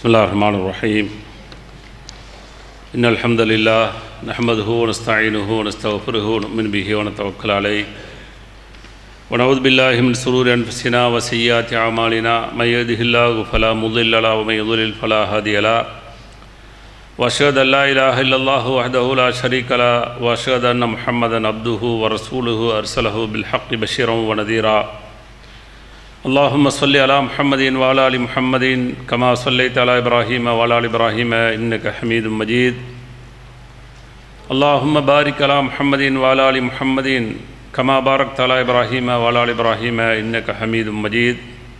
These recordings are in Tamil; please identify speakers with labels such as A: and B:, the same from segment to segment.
A: بسم الله الرحمن الرحيم إن الحمد لله نحمده ونستعينه ونستغفره ونؤمن به ونتوكل عليه ونعوذ بالله من شرور أنفسنا وسيئات أعمالنا من يهده الله فلا مضل له ومن يضلل فلا هادي له وأشهد أن لا إله إلا الله وحده لا شريك له وأشهد أن محمدا عبده ورسوله أرسله بالحق بشيرا ونذيرا اللهم صل على محمد وعلى ال محمد كما صليت على ابراهيم وعلى ال ابراهيم انك حميد مجيد اللهم بارك على محمد وعلى ال محمد كما باركت على ابراهيم وعلى ال ابراهيم انك حميد مجيد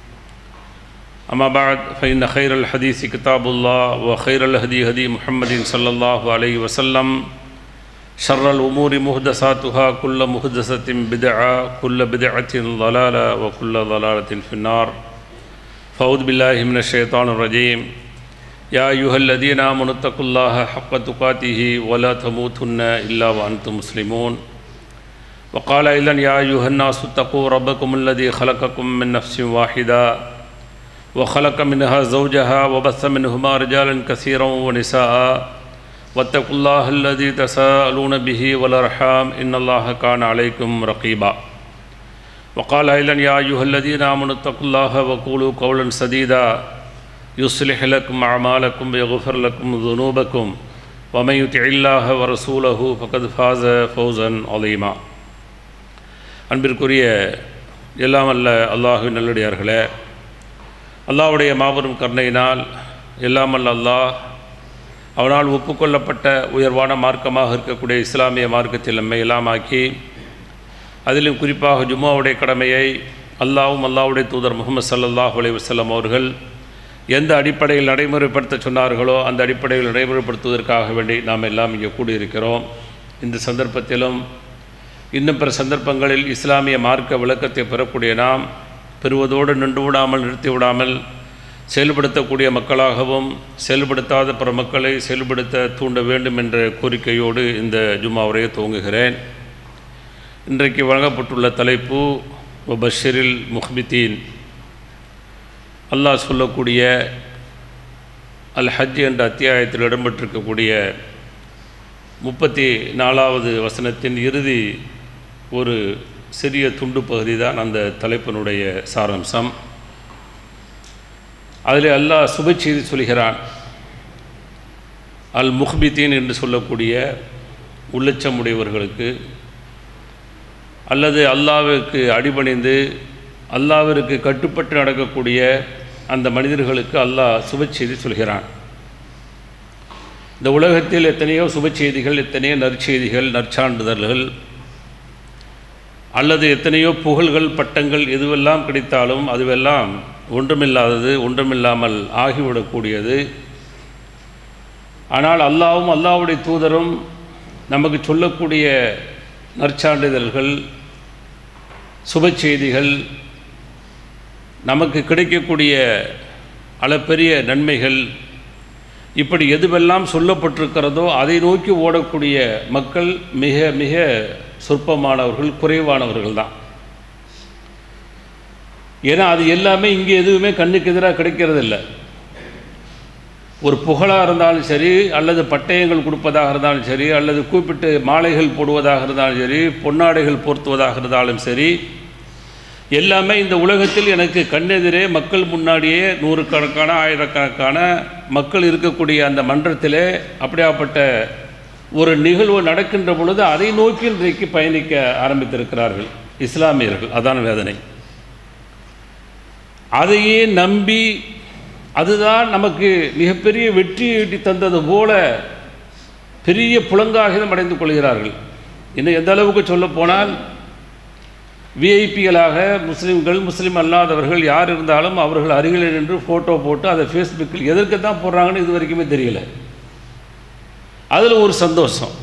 A: اما بعد فان خير الحديث كتاب الله وخير الهدي هدي محمد صلى الله عليه وسلم شر الأمور محدثاتها كل محدثة بدعة كل بدعة ضلالة وكل ضلالة في النار فأعوذ بالله من الشيطان الرجيم يا أيها الذين آمنوا اتقوا الله حق تقاته ولا تموتن إلا وأنتم مسلمون وقال أيضا يا أيها الناس اتقوا ربكم الذي خلقكم من نفس واحدة وخلق منها زوجها وبث منهما رجالا كثيرا ونساء واتقوا الله الذي تساءلون به والأرحام إن الله كان عليكم رقيبا وقال أيضا يا أيها الذين آمنوا اتقوا الله وقولوا قولا سديدا يصلح لكم أعمالكم ويغفر لكم ذنوبكم ومن يطع الله ورسوله فقد فاز فوزا عظيما அன்பிற்குரிய எல்லாம் அல்ல அல்லாஹுவின் நல்லடியார்களே அல்லாஹ்வுடைய மாபெரும் கருணையினால் எல்லாம் அல்ல அல்லாஹ் அவனால் ஒப்புக்கொள்ளப்பட்ட உயர்வான மார்க்கமாக இருக்கக்கூடிய இஸ்லாமிய மார்க்கத்தில் நம்மை எல்லாம் ஆக்கி அதிலும் குறிப்பாக ஜும்மாவுடைய கடமையை அல்லாவும் அல்லாவுடைய தூதர் முகமது சல்லாஹ் அலி வசல்லம் அவர்கள் எந்த அடிப்படையில் நடைமுறைப்படுத்த சொன்னார்களோ அந்த அடிப்படையில் நடைமுறைப்படுத்துவதற்காக வேண்டி நாம் எல்லாம் இங்கே கூடியிருக்கிறோம் இந்த சந்தர்ப்பத்திலும் இன்னும் பிற சந்தர்ப்பங்களில் இஸ்லாமிய மார்க்க விளக்கத்தை பெறக்கூடிய நாம் பெறுவதோடு நின்று விடாமல் நிறுத்தி விடாமல் செயல்படுத்தக்கூடிய மக்களாகவும் செயல்படுத்தாத பிற மக்களை செயல்படுத்த தூண்ட வேண்டும் என்ற கோரிக்கையோடு இந்த ஜும்மா உரையை துவங்குகிறேன் இன்றைக்கு வழங்கப்பட்டுள்ள தலைப்பு பஷரில் முஹ்பித்தீன் அல்லாஹ் சொல்லக்கூடிய அல் ஹஜ் என்ற அத்தியாயத்தில் இடம்பெற்றிருக்கக்கூடிய முப்பத்தி நாலாவது வசனத்தின் இறுதி ஒரு சிறிய துண்டு பகுதி தான் அந்த தலைப்பினுடைய சாராம்சம் அதில் அல்லாஹ் சுப செய்தி சொல்கிறான் அல் முஹ்பித்தீன் என்று சொல்லக்கூடிய உள்ளச்சம் உடையவர்களுக்கு அல்லது அல்லாவிற்கு அடிபணிந்து அல்லாவிற்கு கட்டுப்பட்டு நடக்கக்கூடிய அந்த மனிதர்களுக்கு அல்லாஹ் சுப செய்தி சொல்கிறான் இந்த உலகத்தில் எத்தனையோ சுப செய்திகள் எத்தனையோ நற்செய்திகள் நற்சான்றிதழ்கள் அல்லது எத்தனையோ புகழ்கள் பட்டங்கள் எதுவெல்லாம் கிடைத்தாலும் அதுவெல்லாம் ஒன்றுமில்லாதது ஒன்றுமில்லாமல் ஆகிவிடக்கூடியது ஆனால் அல்லாவும் அல்லாவுடைய தூதரும் நமக்கு சொல்லக்கூடிய நற்சான்றிதழ்கள் சுப செய்திகள் நமக்கு கிடைக்கக்கூடிய அளப்பெரிய நன்மைகள் இப்படி எதுவெல்லாம் சொல்லப்பட்டிருக்கிறதோ அதை நோக்கி ஓடக்கூடிய மக்கள் மிக மிக சொற்பமானவர்கள் குறைவானவர்கள் தான் ஏன்னா அது எல்லாமே இங்கே எதுவுமே கண்ணுக்கு எதிராக கிடைக்கிறதில்ல ஒரு புகழாக இருந்தாலும் சரி அல்லது பட்டயங்கள் கொடுப்பதாக இருந்தாலும் சரி அல்லது கூப்பிட்டு மாலைகள் போடுவதாக இருந்தாலும் சரி பொன்னாடைகள் போர்த்துவதாக இருந்தாலும் சரி எல்லாமே இந்த உலகத்தில் எனக்கு கண்ணெதிரே மக்கள் முன்னாடியே நூறுக்கணக்கான ஆயிரக்கணக்கான மக்கள் இருக்கக்கூடிய அந்த மன்றத்திலே அப்படியாப்பட்ட ஒரு நிகழ்வு நடக்கின்ற பொழுது அதை நோக்கி இன்றைக்கு பயணிக்க ஆரம்பித்திருக்கிறார்கள் இஸ்லாமியர்கள் அதான் வேதனை அதையே நம்பி அதுதான் நமக்கு மிகப்பெரிய வெற்றி ஈட்டி தந்தது போல பெரிய புலங்காகிதம் அடைந்து கொள்கிறார்கள் இன்னும் எந்த அளவுக்கு சொல்ல போனால் விஐபிகளாக முஸ்லீம்கள் முஸ்லீம் அல்லாதவர்கள் யார் இருந்தாலும் அவர்கள் அருகில் நின்று ஃபோட்டோ போட்டு அதை ஃபேஸ்புக்கில் எதற்கு தான் போடுறாங்கன்னு இது வரைக்குமே தெரியல அதில் ஒரு சந்தோஷம்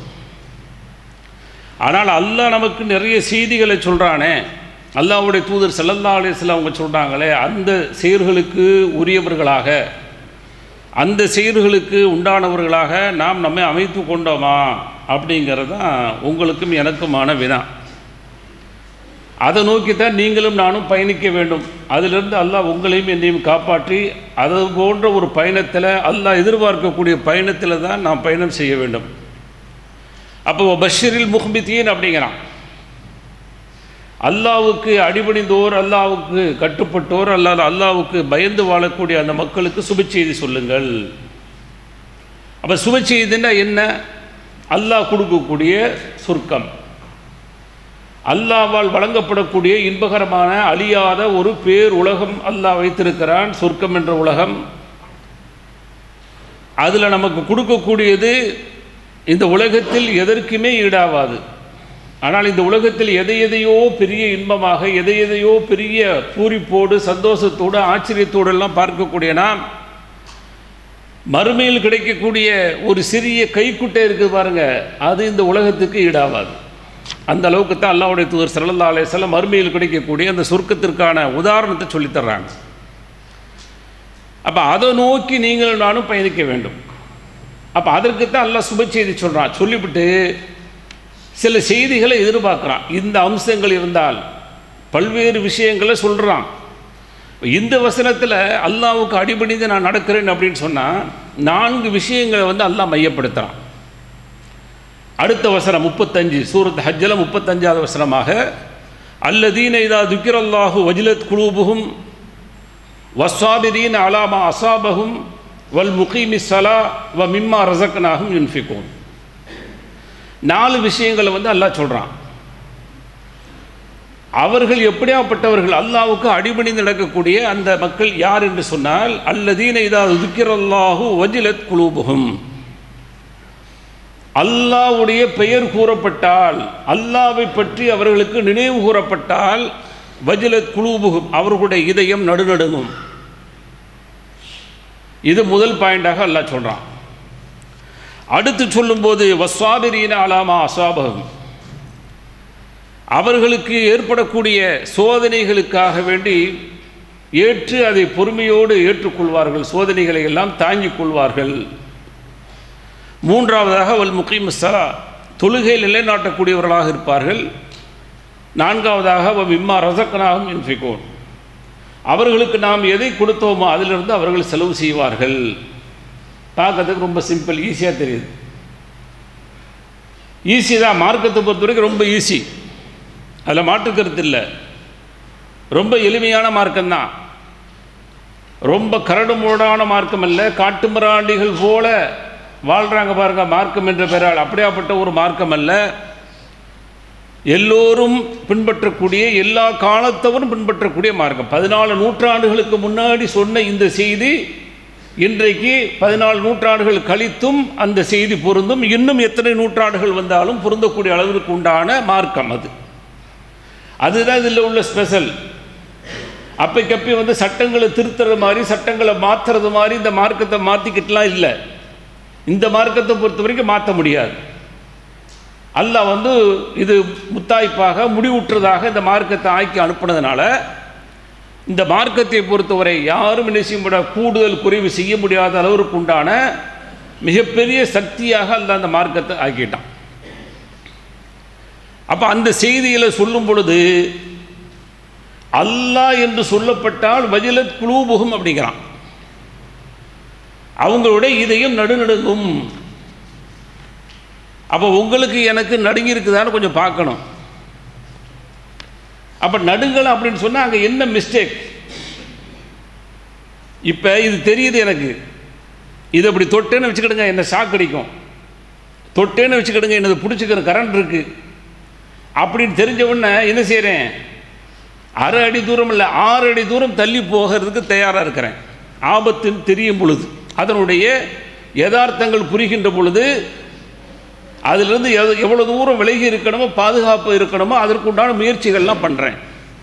A: ஆனால் அல்லாஹ் நமக்கு நிறைய செய்திகளை சொல்கிறானே அல்லாவுடைய தூதர் செல்லல்லா அலிஸ்லாம் அவங்க சொல்கிறாங்களே அந்த செயல்களுக்கு உரியவர்களாக அந்த செயல்களுக்கு உண்டானவர்களாக நாம் நம்மை அமைத்து கொண்டோமா அப்படிங்கிறது தான் உங்களுக்கும் எனக்குமான வினா அதை நோக்கி தான் நீங்களும் நானும் பயணிக்க வேண்டும் அதிலிருந்து அல்லாஹ் உங்களையும் என்னையும் காப்பாற்றி அது போன்ற ஒரு பயணத்தில் அல்லாஹ் எதிர்பார்க்கக்கூடிய பயணத்தில் தான் நாம் பயணம் செய்ய வேண்டும் அப்போ பஷீரில் முஹ்மித்தீன் அப்படிங்கிறான் அல்லாவுக்கு அடிபணிந்தோர் அல்லாவுக்கு கட்டுப்பட்டோர் அல்லாத அல்லாவுக்கு பயந்து வாழக்கூடிய அந்த மக்களுக்கு சுப செய்தி சொல்லுங்கள் அப்போ சுப செய்தின்னா என்ன அல்லாஹ் கொடுக்கக்கூடிய சொர்க்கம் அல்லாவால் வழங்கப்படக்கூடிய இன்பகரமான அழியாத ஒரு பேர் உலகம் அல்லாஹ் வைத்திருக்கிறான் சொர்க்கம் என்ற உலகம் அதில் நமக்கு கொடுக்கக்கூடியது இந்த உலகத்தில் எதற்குமே ஈடாவாது ஆனால் இந்த உலகத்தில் எதை எதையோ பெரிய இன்பமாக எதை எதையோ பெரிய பூரிப்போடு சந்தோஷத்தோடு ஆச்சரியத்தோடு எல்லாம் பார்க்கக்கூடிய நாம் மறுமையில் கிடைக்கக்கூடிய ஒரு சிறிய கைக்குட்டை இருக்குது பாருங்க அது இந்த உலகத்துக்கு ஈடாகாது அந்த அளவுக்கு தான் அல்லாவுடைய தூதர் சல்லல்லா அலையம் மறுமையில் கிடைக்கக்கூடிய அந்த சொர்க்கத்திற்கான உதாரணத்தை சொல்லித் தர்றாங்க அப்போ அதை நோக்கி நீங்கள் நானும் பயணிக்க வேண்டும் அப்போ அதற்கு தான் அல்லாஹ் சுப செய்தி சொல்கிறான் சொல்லிவிட்டு சில செய்திகளை எதிர்பார்க்குறான் இந்த அம்சங்கள் இருந்தால் பல்வேறு விஷயங்களை சொல்கிறான் இந்த வசனத்தில் அல்லாவுக்கு அடிபணிந்து நான் நடக்கிறேன் அப்படின்னு சொன்னால் நான்கு விஷயங்களை வந்து அல்லாஹ் மையப்படுத்துகிறான் அடுத்த வசனம் முப்பத்தஞ்சு சூரத் ஹஜ்ஜில் முப்பத்தஞ்சாவது வசனமாக அல்லதீன இதா துக்கிரல்லாஹு வஜிலத் குலூபுகும் வஸ்வாபிரீன் அலாமா அசாபகும் வல் முகீமி சலா வ மிம்மா ரசக்னாகும் யுன்ஃபிகூன் நாலு விஷயங்களை வந்து அல்லாஹ் சொல்கிறான் அவர்கள் எப்படியாப்பட்டவர்கள் அல்லாவுக்கு அடிபணிந்து நடக்கக்கூடிய அந்த மக்கள் யார் என்று சொன்னால் அல்லதீன இதா துக்கிரல்லாஹு வஜிலத் குலூபுகும் அல்லாவுடைய பெயர் கூறப்பட்டால் அல்லாவை பற்றி அவர்களுக்கு நினைவு கூறப்பட்டால் வஜிலத் குலூபுகும் அவர்களுடைய இதயம் நடுநடுங்கும் இது முதல் பாயிண்டாக அல்லாஹ் சொல்கிறான் அடுத்து சொல்லும்போது வஸ்வாபிரீன அலாமா அசாபகம் அவர்களுக்கு ஏற்படக்கூடிய சோதனைகளுக்காக வேண்டி ஏற்று அதை பொறுமையோடு ஏற்றுக்கொள்வார்கள் சோதனைகளை எல்லாம் தாங்கிக் கொள்வார்கள் மூன்றாவதாக வல் முகீம் சலா தொழுகை நிலைநாட்டக்கூடியவர்களாக இருப்பார்கள் நான்காவதாக வ விம்மா ரசக்கனாகும் இன்ஃபிகோன் அவர்களுக்கு நாம் எதை கொடுத்தோமோ அதிலிருந்து அவர்கள் செலவு செய்வார்கள் பார்க்கறதுக்கு ரொம்ப சிம்பிள் ஈஸியாக தெரியுது ஈஸி தான் மார்க்கத்தை பொறுத்த வரைக்கும் ரொம்ப ஈஸி அதில் மாற்றுக்கருத்து இல்லை ரொம்ப எளிமையான மார்க்கம்தான் ரொம்ப கரடுமுரடான மார்க்கம் அல்ல காட்டுமிராண்டிகள் போல வாழ்கிறாங்க பாருங்க மார்க்கம் என்ற பெயரால் அப்படியாப்பட்ட ஒரு மார்க்கம் அல்ல எல்லோரும் பின்பற்றக்கூடிய எல்லா காலத்தவரும் பின்பற்றக்கூடிய மார்க்கம் பதினாலு நூற்றாண்டுகளுக்கு முன்னாடி சொன்ன இந்த செய்தி இன்றைக்கு பதினாலு நூற்றாண்டுகள் கழித்தும் அந்த செய்தி பொருந்தும் இன்னும் எத்தனை நூற்றாண்டுகள் வந்தாலும் பொருந்தக்கூடிய அளவிற்கு உண்டான மார்க்கம் அது அதுதான் இதில் உள்ள ஸ்பெஷல் அப்பைக்கப்பி வந்து சட்டங்களை திருத்துறது மாதிரி சட்டங்களை மாற்றுறது மாதிரி இந்த மார்க்கத்தை மாற்றிக்கிட்டுலாம் இல்லை இந்த மார்க்கத்தை பொறுத்த வரைக்கும் மாற்ற முடியாது அல்லாஹ் வந்து இது முத்தாய்ப்பாக முடிவுற்றதாக இந்த மார்க்கத்தை ஆக்கி அனுப்புனதுனால இந்த மார்க்கத்தை பொறுத்தவரை யாரும் என்ன செய்ய முடியாத கூடுதல் குறைவு செய்ய முடியாத அளவிற்கு உண்டான மிகப்பெரிய சக்தியாக அல்ல அந்த மார்க்கத்தை ஆக்கிட்டான் அப்போ அந்த செய்தியில் சொல்லும் பொழுது அல்லாஹ் என்று சொல்லப்பட்டால் வஜிலத் குலூபுகும் அப்படிங்கிறான் அவங்களுடைய இதயம் நடுநடுங்கும் அப்போ உங்களுக்கு எனக்கு நடுங்கி இருக்குதான்னு கொஞ்சம் பார்க்கணும் அப்போ நடுங்கலாம் அப்படின்னு சொன்னால் அங்கே என்ன மிஸ்டேக் இப்போ இது தெரியுது எனக்கு இது அப்படி தொட்டேன்னு வச்சுக்கிடுங்க என்ன ஷாக் அடிக்கும் தொட்டேன்னு வச்சுக்கிடுங்க என்னது பிடிச்சிக்கிற கரண்ட் இருக்குது அப்படின்னு தெரிஞ்ச உடனே என்ன செய்கிறேன் அரை அடி தூரம் இல்லை ஆறு அடி தூரம் தள்ளி போகிறதுக்கு தயாராக இருக்கிறேன் ஆபத்துன்னு தெரியும் பொழுது அதனுடைய யதார்த்தங்கள் புரிகின்ற பொழுது அதிலிருந்து எவ் எவ்வளோ தூரம் விலகி இருக்கணுமோ பாதுகாப்பு இருக்கணுமோ அதற்குண்டான முயற்சிகள்லாம் பண்ணுறேன்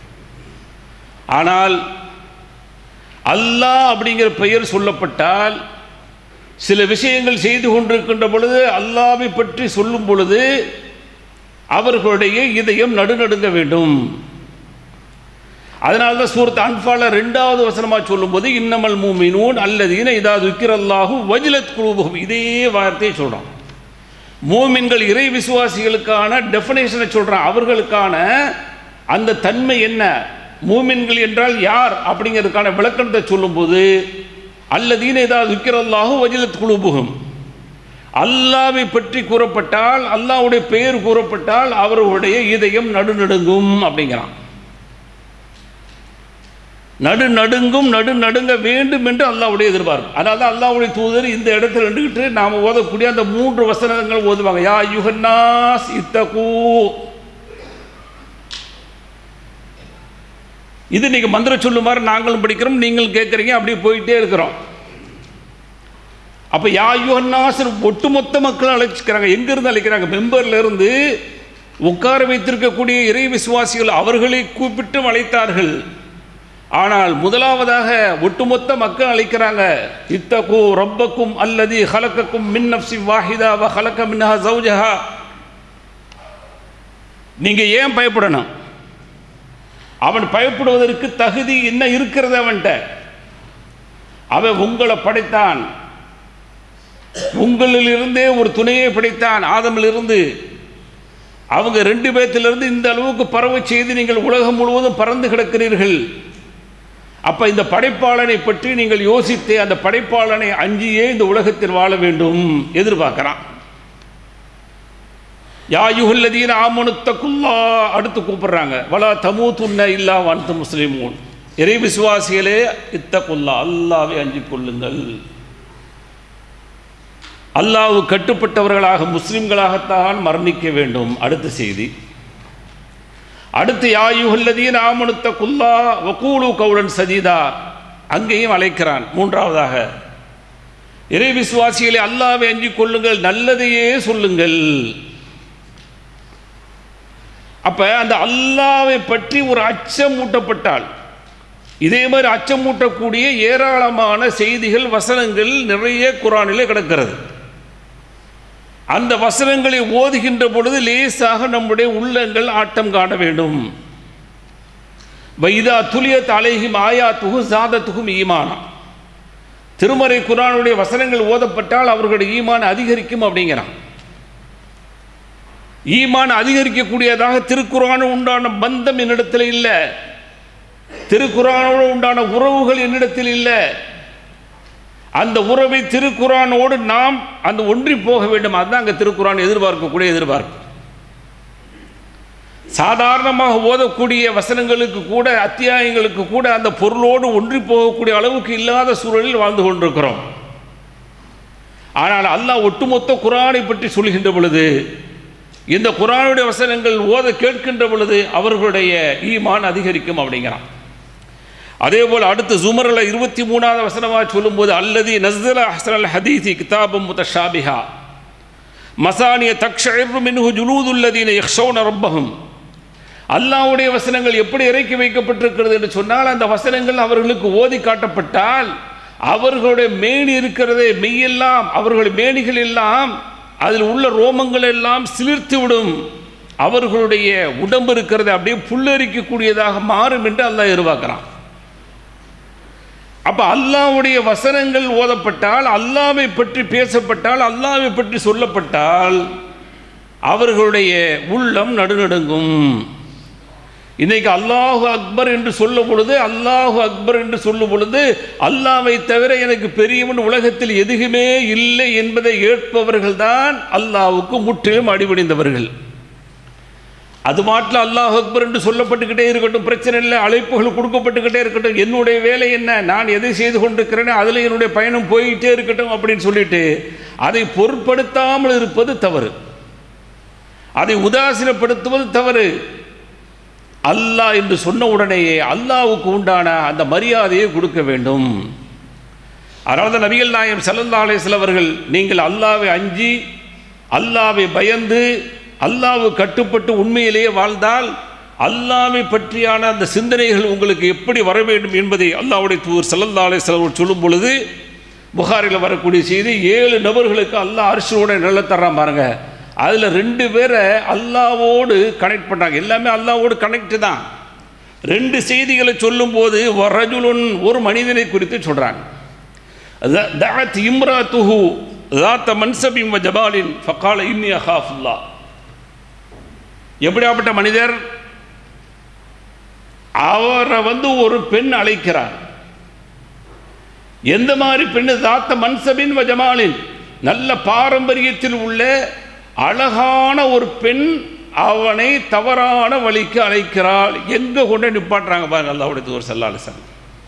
A: ஆனால் அல்லாஹ் அப்படிங்கிற பெயர் சொல்லப்பட்டால் சில விஷயங்கள் செய்து கொண்டிருக்கின்ற பொழுது அல்லாவை பற்றி சொல்லும் பொழுது அவர்களுடைய இதயம் நடுநடுங்க வேண்டும் அதனால தான் சூரத் அன்பால ரெண்டாவது வசனமாக சொல்லும்போது இன்னமல் மூமினூன் அல்லதீன இதாவது விக்கிரல்லாகும் வஜிலத் குழுபுகும் இதே வார்த்தையை சொல்கிறோம் மூமின்கள் இறை விசுவாசிகளுக்கான டெஃபினேஷனை சொல்கிறான் அவர்களுக்கான அந்த தன்மை என்ன மூமின்கள் என்றால் யார் அப்படிங்கிறதுக்கான விளக்கணத்தை சொல்லும்போது அல்லதீன ஏதாவது விற்கிறல்லாஹு வஜிலத் குழுபுகும் அல்லாவை பற்றி கூறப்பட்டால் அல்லாவுடைய பெயர் கூறப்பட்டால் அவர்களுடைய இதயம் நடுநடுங்கும் அப்படிங்கிறான் நடு நடுங்கும் நடு நடுங்க வேண்டும் என்று அல்லாவுடைய எதிர்பார்ப்பு அதனால தான் அல்லாவுடைய தூதர் இந்த இடத்துல நின்றுக்கிட்டு நாம் ஓதக்கூடிய அந்த மூன்று வசனங்கள் ஓதுவாங்க யா யுகன்னாஸ் இத்தகூ இது நீங்கள் மந்திர சொல்லுமாறு நாங்களும் படிக்கிறோம் நீங்களும் கேட்குறீங்க அப்படியே போயிட்டே இருக்கிறோம் அப்போ யா யுகன்னாசர் ஒட்டுமொத்த மக்கள் அழைச்சிக்கிறாங்க எங்கேருந்து அழைக்கிறாங்க மெம்பர்ல இருந்து உட்கார வைத்திருக்கக்கூடிய இறை விசுவாசிகள் அவர்களை கூப்பிட்டு அழைத்தார்கள் ஆனால் முதலாவதாக ஒட்டுமொத்த மக்கள் அழைக்கிறாங்க இத்தகு ரப்பக்கும் அல்லது ஹலக்கக்கும் மின் நப்சி வாஹிதா வ ஹலக்க மின்ஹா சௌஜஹா நீங்க ஏன் பயப்படணும் அவன் பயப்படுவதற்கு தகுதி என்ன இருக்கிறது அவன்கிட்ட அவன் உங்களை படைத்தான் உங்களிலிருந்தே ஒரு துணையை படைத்தான் ஆதமிலிருந்து அவங்க ரெண்டு பேர்த்திலிருந்து இந்த அளவுக்கு பரவ செய்து நீங்கள் உலகம் முழுவதும் பறந்து கிடக்கிறீர்கள் அப்ப இந்த படைப்பாளனை பற்றி நீங்கள் யோசித்து அந்த படைப்பாளனை அஞ்சியே இந்த உலகத்தில் வாழ வேண்டும் எதிர்பார்க்கிறான் யாயுகல்லதீன ஆமனுத்தக்குல்லா அடுத்து கூப்பிடுறாங்க வலா தமூத்துன்ன இல்லா வான்து முஸ்லிமூன் இறை விசுவாசிகளே இத்தக்குல்லா அல்லாவை அஞ்சு கொள்ளுங்கள் அல்லாவு கட்டுப்பட்டவர்களாக முஸ்லிம்களாகத்தான் மரணிக்க வேண்டும் அடுத்த செய்தி அடுத்து யாயுகல்லதீன் ஆமனுத்த குல்லா வக்கூலு கவுலன் சதீதா அங்கேயும் அழைக்கிறான் மூன்றாவதாக இறை விசுவாசிகளை அல்லாவை அஞ்சிக் கொள்ளுங்கள் நல்லதையே சொல்லுங்கள் அப்ப அந்த அல்லாவை பற்றி ஒரு அச்சம் மூட்டப்பட்டால் இதே மாதிரி அச்சம் மூட்டக்கூடிய ஏராளமான செய்திகள் வசனங்கள் நிறைய குரானிலே கிடக்கிறது அந்த வசனங்களை ஓதுகின்ற பொழுது லேசாக நம்முடைய உள்ளங்கள் ஆட்டம் காண வேண்டும் வைதா துலியத் அலைஹிம் ஆயாத்துகு சாதத்துகும் ஈமானா திருமறை குரானுடைய வசனங்கள் ஓதப்பட்டால் அவர்களுடைய ஈமான் அதிகரிக்கும் அப்படிங்கிறான் ஈமான் அதிகரிக்கக்கூடியதாக திருக்குறானு உண்டான பந்தம் என்னிடத்தில் இல்லை திருக்குறானோடு உண்டான உறவுகள் என்னிடத்தில் இல்லை அந்த உறவை திருக்குறானோடு நாம் அந்த ஒன்றி போக வேண்டும் அதுதான் அங்கே திருக்குறான் எதிர்பார்க்கக்கூடிய எதிர்பார்ப்பு சாதாரணமாக ஓதக்கூடிய வசனங்களுக்கு கூட அத்தியாயங்களுக்கு கூட அந்த பொருளோடு ஒன்றி போகக்கூடிய அளவுக்கு இல்லாத சூழலில் வாழ்ந்து கொண்டிருக்கிறோம் ஆனால் அல்லாஹ் ஒட்டுமொத்த குரானை பற்றி சொல்கின்ற பொழுது இந்த குரானுடைய வசனங்கள் ஓத கேட்கின்ற பொழுது அவர்களுடைய ஈமான் அதிகரிக்கும் அப்படிங்கிறான் அதே போல் அடுத்து ஜுமரில் இருபத்தி மூணாவது வசனமாக சொல்லும்போது அல்லது நஸ்தல ஹசனல் ஹதீசி கிதாபம் முத்தஷாபிஹா மசானிய தக்ஷு மின்ஹு ஜுலூதுல்லதீன யக்ஷோன ரப்பஹும் அல்லாவுடைய வசனங்கள் எப்படி இறக்கி வைக்கப்பட்டிருக்கிறது என்று சொன்னால் அந்த வசனங்கள் அவர்களுக்கு ஓதி காட்டப்பட்டால் அவர்களுடைய மேனி இருக்கிறதே மெய்யெல்லாம் அவர்களுடைய மேனிகள் எல்லாம் அதில் உள்ள ரோமங்கள் எல்லாம் சிலிர்த்து விடும் அவர்களுடைய உடம்பு இருக்கிறது அப்படியே புல்லரிக்கக்கூடியதாக மாறும் என்று அல்லாஹ் எதிர்பார்க்கிறான் அப்ப அல்லாவுடைய வசனங்கள் ஓதப்பட்டால் அல்லாவை பற்றி பேசப்பட்டால் அல்லாவை பற்றி சொல்லப்பட்டால் அவர்களுடைய உள்ளம் நடுநடுங்கும் இன்னைக்கு அல்லாஹு அக்பர் என்று சொல்லும் பொழுது அல்லாஹு அக்பர் என்று சொல்லும் பொழுது அல்லாவை தவிர எனக்கு பெரியவன் உலகத்தில் எதுவுமே இல்லை என்பதை ஏற்பவர்கள் தான் அல்லாவுக்கு முற்றிலும் அடிபணிந்தவர்கள் அது மாட்டில் அல்லாஹ் அக்பர் என்று சொல்லப்பட்டுக்கிட்டே இருக்கட்டும் பிரச்சனை இல்லை அழைப்புகள் கொடுக்கப்பட்டுக்கிட்டே இருக்கட்டும் என்னுடைய வேலை என்ன நான் எதை செய்து கொண்டிருக்கிறேனோ அதில் என்னுடைய பயணம் போய்கிட்டே இருக்கட்டும் அப்படின்னு சொல்லிட்டு அதை பொருட்படுத்தாமல் இருப்பது தவறு அதை உதாசீனப்படுத்துவது தவறு அல்லாஹ் என்று சொன்ன உடனேயே அல்லாவுக்கு உண்டான அந்த மரியாதையை கொடுக்க வேண்டும் அதனால தான் நபிகள் நாயம் சல்லல்லா அலிஸ்ல அவர்கள் நீங்கள் அல்லாவை அஞ்சி அல்லாவை பயந்து அல்லாவு கட்டுப்பட்டு உண்மையிலேயே வாழ்ந்தால் அல்லாவை பற்றியான அந்த சிந்தனைகள் உங்களுக்கு எப்படி வர வேண்டும் என்பதை அல்லாவுடைய தூர் சல்லல்லா அலிஸ்லவர் சொல்லும் பொழுது புகாரில் வரக்கூடிய செய்தி ஏழு நபர்களுக்கு அல்லாஹ் அரிசியோட நில தர்றான் பாருங்க அதில் ரெண்டு பேரை அல்லாவோடு கனெக்ட் பண்ணுறாங்க எல்லாமே அல்லாவோடு கனெக்ட் தான் ரெண்டு செய்திகளை சொல்லும்போது ரஜுலுன் ஒரு மனிதனை குறித்து சொல்கிறாங்க தாத் இம்ரா துஹு தாத்த மன்சபிம் வ ஜபாலின் ஃபக்கால இன்னி அஹாஃபுல்லா எப்படியாப்பட்ட மனிதர் அவரை வந்து ஒரு பெண் அழைக்கிறார் எந்த மாதிரி பெண்ணு தாத்த மன்சபின் வஜமாலின் நல்ல பாரம்பரியத்தில் உள்ள அழகான ஒரு பெண் அவனை தவறான வழிக்கு அழைக்கிறாள் எங்க கொண்டு நிப்பாட்டுறாங்க பாருங்க அல்லாவுடைய ஒரு செல்லாலு சார்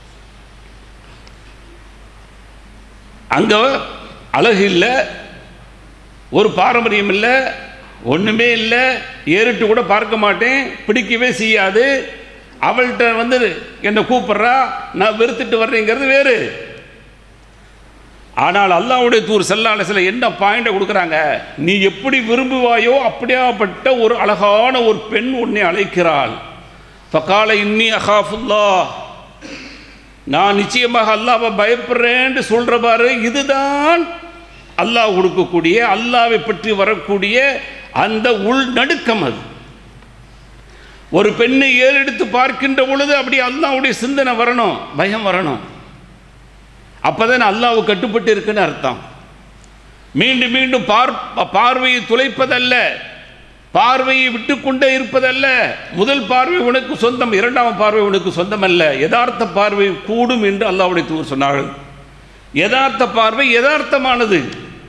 A: அங்க அழகு இல்லை ஒரு பாரம்பரியம் இல்லை ஒன்றுமே இல்லை ஏறிட்டு கூட பார்க்க மாட்டேன் பிடிக்கவே செய்யாது அவள்கிட்ட வந்து என்னை கூப்பிட்றா நான் வெறுத்துட்டு வர்றேங்கிறது வேறு ஆனால் அல்லாவுடைய தூர் செல்லாலசில் என்ன பாயிண்டை கொடுக்குறாங்க நீ எப்படி விரும்புவாயோ அப்படியாப்பட்ட ஒரு அழகான ஒரு பெண் உன்னை அழைக்கிறாள் ஃபகால இன்னி அஹாஃபுல்லா நான் நிச்சயமாக அல்லாவை பயப்படுறேன்னு சொல்கிற பாரு இதுதான் அல்லாஹ் கொடுக்கக்கூடிய அல்லாவை பற்றி வரக்கூடிய அந்த உள் நடுக்கம் அது ஒரு பெண்ணை ஏறெடுத்து பார்க்கின்ற பொழுது அப்படி அல்லாவுடைய சிந்தனை வரணும் பயம் வரணும் அப்பதான் அல்லாஹ் கட்டுப்பட்டு இருக்குன்னு அர்த்தம் மீண்டும் மீண்டும் பார் பார்வையை துளைப்பதல்ல பார்வையை விட்டுக்கொண்டே இருப்பதல்ல முதல் பார்வை உனக்கு சொந்தம் இரண்டாம் பார்வை உனக்கு சொந்தம் அல்ல யதார்த்த பார்வை கூடும் என்று அல்லாவுடைய தூர் சொன்னார்கள் யதார்த்த பார்வை யதார்த்தமானது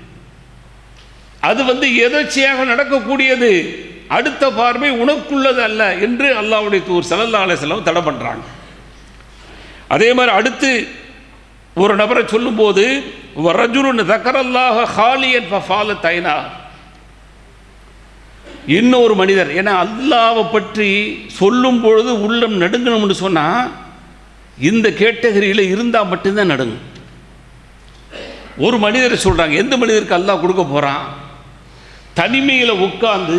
A: அது வந்து எதர்ச்சியாக நடக்கக்கூடியது அடுத்த பார்வை உனக்குள்ளது அல்ல என்று அல்லாவுடைய தூர் சல்லல்லா அலையம் தடை பண்ணுறாங்க அதே மாதிரி அடுத்து ஒரு நபரை சொல்லும்போது ரஜுருன் தக்கரல்லாக ஹாலியன் ஃபஃபால தைனா இன்னொரு மனிதர் ஏன்னா அல்லாவை பற்றி சொல்லும் பொழுது உள்ளம் நடுங்கணும்னு சொன்னால் இந்த கேட்டகரியில் இருந்தால் மட்டும்தான் நடுங்கும் ஒரு மனிதர் சொல்கிறாங்க எந்த மனிதருக்கு அல்லாஹ் கொடுக்க போகிறான் தனிமையில் உட்கார்ந்து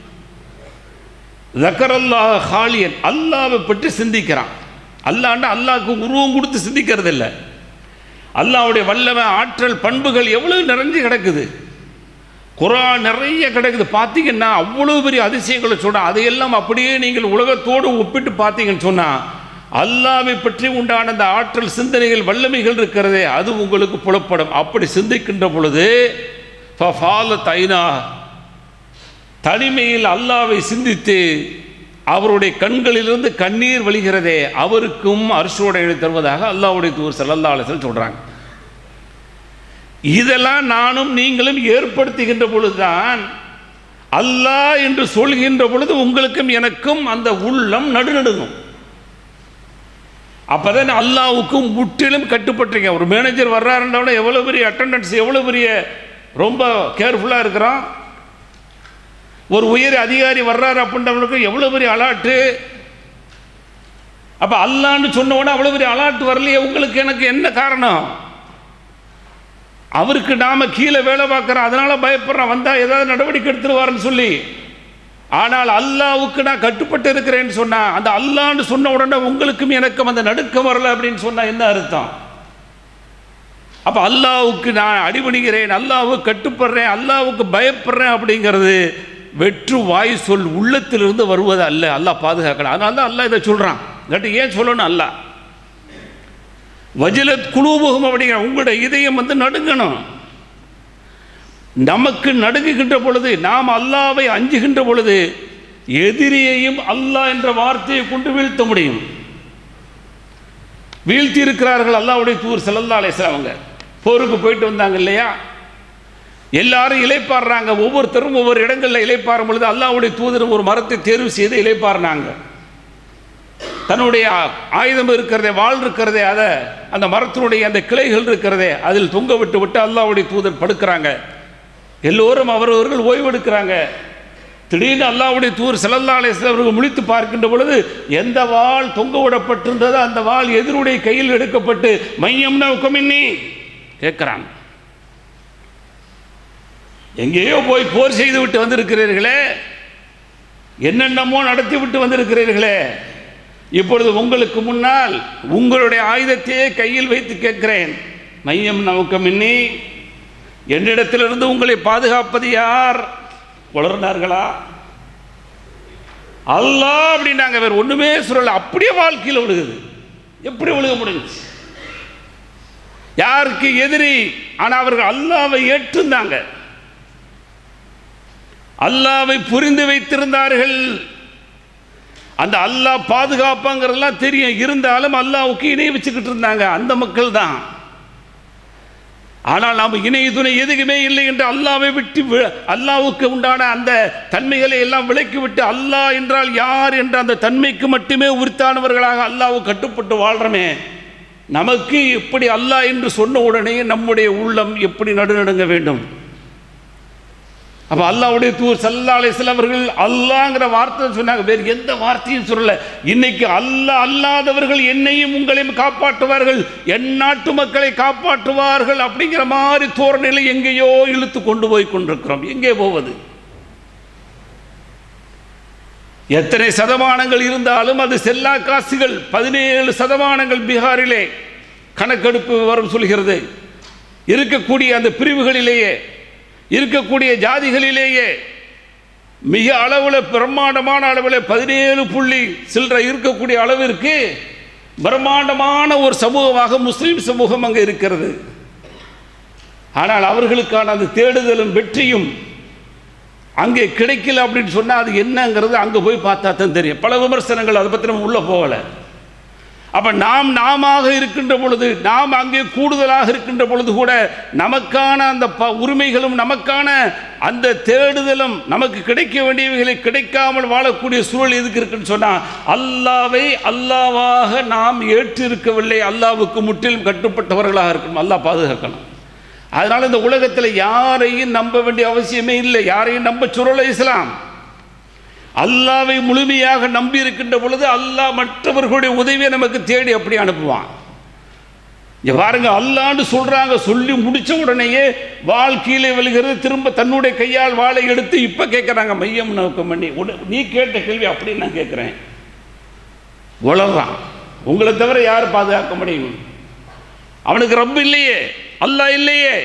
A: ஜக்கரல்லாஹ் ஹாலியன் அல்லாவை பற்றி சிந்திக்கிறான் அல்லாண்டா அல்லாவுக்கு உருவம் கொடுத்து சிந்திக்கிறது இல்லை அல்லாவுடைய வல்லவன் ஆற்றல் பண்புகள் எவ்வளவு நிறைஞ்சு கிடக்குது குரான் நிறைய கிடக்குது பார்த்தீங்கன்னா அவ்வளோ பெரிய அதிசயங்களை சொன்னால் அதையெல்லாம் அப்படியே நீங்கள் உலகத்தோடு ஒப்பிட்டு பார்த்தீங்கன்னு சொன்னால் அல்லாவை பற்றி உண்டான அந்த ஆற்றல் சிந்தனைகள் வல்லமைகள் இருக்கிறதே அது உங்களுக்கு புலப்படும் அப்படி சிந்திக்கின்ற பொழுது ஃபஃபால தைனா தனிமையில் அல்லாவை சிந்தித்து அவருடைய கண்களிலிருந்து கண்ணீர் வழிகிறதே அவருக்கும் அரசோடைய தருவதாக அல்லாவுடைய தூர் செல்லல்லா அலசல் சொல்கிறாங்க இதெல்லாம் நானும் நீங்களும் ஏற்படுத்துகின்ற பொழுதுதான் அல்லாஹ் என்று சொல்கின்ற பொழுது உங்களுக்கும் எனக்கும் அந்த உள்ளம் நடுநடுங்கும் அப்போதான் அல்லாவுக்கும் முற்றிலும் கட்டுப்பட்டுருங்க ஒரு மேனேஜர் வர்றாருன்றவன எவ்வளோ பெரிய அட்டண்டன்ஸ் எவ்வளோ பெரிய ரொம்ப கேர்ஃபுல்லாக இருக்கிறோம் ஒரு உயர் அதிகாரி வர்றாரு அப்படின்றவனுக்கு எவ்வளோ பெரிய அலாட்டு அப்போ அல்லான்னு சொன்ன உடனே அவ்வளோ பெரிய அலாட்டு வரலையே உங்களுக்கு எனக்கு என்ன காரணம் அவருக்கு நாம கீழே வேலை பார்க்குறோம் அதனால பயப்படுறோம் வந்தால் ஏதாவது நடவடிக்கை எடுத்துருவாருன்னு சொல்லி ஆனால் அல்லாவுக்கு நான் கட்டுப்பட்டு இருக்கிறேன்னு சொன்னா அந்த அல்லான்னு சொன்ன உடனே உங்களுக்கும் எனக்கும் அந்த நடுக்கம் வரல அப்படின்னு சொன்னா என்ன அர்த்தம் அப்போ அல்லாவுக்கு நான் அடிபணிகிறேன் அல்லாவுக்கு கட்டுப்படுறேன் அல்லாவுக்கு பயப்படுறேன் அப்படிங்கிறது வெற்று வாய் சொல் உள்ளத்திலிருந்து வருவது அல்ல அல்லாஹ் பாதுகாக்கணும் அதனால தான் அல்லாஹ் இதை சொல்கிறான் இல்லாட்டி ஏன் சொல்லணும் அல்லாஹ் வஜிலத் குழுவுகம் அப்படிங்கிற உங்களுடைய இதயம் வந்து நடுங்கணும் நமக்கு நடுங்குகின்ற பொழுது நாம் அல்லாவை அஞ்சுகின்ற பொழுது எதிரியையும் அல்லாஹ் என்ற வார்த்தையை கொண்டு வீழ்த்த முடியும் வீழ்த்தி இருக்கிறார்கள் அல்லாவுடைய தூர் செல்லல்லா அலேசவங்க போருக்கு போயிட்டு வந்தாங்க இல்லையா எல்லாரும் இலைப்பாடுறாங்க ஒவ்வொருத்தரும் ஒவ்வொரு இடங்களில் இலைப்பாறும் பொழுது அல்லாவுடைய தூதர் ஒரு மரத்தை தேர்வு செய்து இலைப்பாருனாங்க தன்னுடைய ஆயுதம் இருக்கிறதே வாழ் இருக்கிறதே அதை அந்த மரத்தினுடைய அந்த கிளைகள் இருக்கிறதே அதில் தொங்க விட்டு விட்டு அல்லாவுடைய தூதர் படுக்கிறாங்க எல்லோரும் அவரவர்கள் ஓய்வெடுக்கிறாங்க திடீர்னு அல்லாவுடைய தூர் செல்லல்லாலே அவர்கள் முழித்து பார்க்கின்ற பொழுது எந்த வாள் தொங்க விடப்பட்டிருந்ததோ அந்த வாள் எதிருடைய கையில் எடுக்கப்பட்டு மையம் நோக்கமின்னி கேட்குறாங்க எங்கேயோ போய் போர் செய்து விட்டு வந்திருக்கிறீர்களே என்னென்னமோ நடத்தி விட்டு வந்திருக்கிறீர்களே இப்பொழுது உங்களுக்கு முன்னால் உங்களுடைய ஆயுதத்தையே கையில் வைத்து கேட்கிறேன் மையம் நோக்கம் இன்னி என்னிடத்திலிருந்து உங்களை பாதுகாப்பது யார் வளர்ந்தார்களா அல்லாஹ் அப்படின்னாங்க வேறு ஒன்றுமே சொல்லல அப்படியே வாழ்க்கையில் விழுகுது எப்படி விழுக முடிஞ்சுச்சு யாருக்கு எதிரி ஆனால் அவர்கள் அல்லாவை ஏற்றிருந்தாங்க அல்லாவை புரிந்து வைத்திருந்தார்கள் அந்த அல்லாஹ் பாதுகாப்பாங்கிறதெல்லாம் தெரியும் இருந்தாலும் அல்லாவுக்கு இணை வச்சுக்கிட்டு இருந்தாங்க அந்த மக்கள் தான் ஆனால் நாம் இணை துணை எதுக்குமே இல்லை என்று அல்லாவை விட்டு வி- அல்லாவுக்கு உண்டான அந்த தன்மைகளை எல்லாம் விலக்கிவிட்டு அல்லாஹ் என்றால் யார் என்ற அந்த தன்மைக்கு மட்டுமே உரித்தானவர்களாக அல்லாவுக்கு கட்டுப்பட்டு வாழ்கிறோமே நமக்கு எப்படி அல்லாஹ் என்று சொன்ன உடனே நம்முடைய உள்ளம் எப்படி நடுநடுங்க வேண்டும் அப்போ அல்லாவுடைய தூர் சல்லா அலிஸ்லாம் அவர்கள் அல்லாங்கிற வார்த்தை சொன்னாங்க வேறு எந்த வார்த்தையும் சொல்லல இன்னைக்கு அல்லாஹ் அல்லாதவர்கள் என்னையும் உங்களையும் காப்பாற்றுவார்கள் என் நாட்டு மக்களை காப்பாற்றுவார்கள் அப்படிங்கிற மாதிரி தோரணையில் எங்கேயோ இழுத்து கொண்டு போய் கொண்டிருக்கிறோம் எங்கே போவது எத்தனை சதமானங்கள் இருந்தாலும் அது செல்லா காசுகள் பதினேழு சதமானங்கள் பீகாரிலே கணக்கெடுப்பு விவரம் சொல்கிறது இருக்கக்கூடிய அந்த பிரிவுகளிலேயே இருக்கக்கூடிய ஜாதிகளிலேயே மிக அளவில் பிரம்மாண்டமான அளவில் பதினேழு புள்ளி சில்லற இருக்கக்கூடிய அளவிற்கு பிரம்மாண்டமான ஒரு சமூகமாக முஸ்லீம் சமூகம் அங்கே இருக்கிறது ஆனால் அவர்களுக்கான அந்த தேடுதலும் வெற்றியும் அங்கே கிடைக்கல அப்படின்னு சொன்னால் அது என்னங்கிறது அங்கே போய் பார்த்தா தான் தெரியும் பல விமர்சனங்கள் அதை பற்றி நம்ம உள்ளே போகலை அப்போ நாம் நாம இருக்கின்ற பொழுது நாம் அங்கே கூடுதலாக இருக்கின்ற பொழுது கூட நமக்கான அந்த ப உரிமைகளும் நமக்கான அந்த தேடுதலும் நமக்கு கிடைக்க வேண்டியவைகளை கிடைக்காமல் வாழக்கூடிய சூழல் எதுக்கு இருக்குன்னு சொன்னால் அல்லாவை அல்லாவாக நாம் ஏற்றிருக்கவில்லை அல்லாவுக்கு முற்றிலும் கட்டுப்பட்டவர்களாக இருக்கணும் அல்லாஹ் பாதுகாக்கணும் அதனால் இந்த உலகத்தில் யாரையும் நம்ப வேண்டிய அவசியமே இல்லை யாரையும் நம்ப சொல்லலை இஸ்லாம் அல்லாவை முழுமையாக நம்பி இருக்கின்ற பொழுது அல்லாஹ் மற்றவர்களுடைய உதவியை நமக்கு தேடி அப்படி அனுப்புவான் இங்க பாருங்க அல்லான்னு சொல்றாங்க சொல்லி முடிச்ச உடனேயே வாள் கீழே விழுகிறது திரும்ப தன்னுடைய கையால் வாளை எடுத்து இப்ப கேட்கறாங்க மையம் நோக்கம் பண்ணி உட- நீ கேட்ட கேள்வி அப்படி நான் கேட்கிறேன் உளறான் உங்களை தவிர யார் பாதுகாக்க முடியும் அவனுக்கு ரப்பு இல்லையே அல்லாஹ் இல்லையே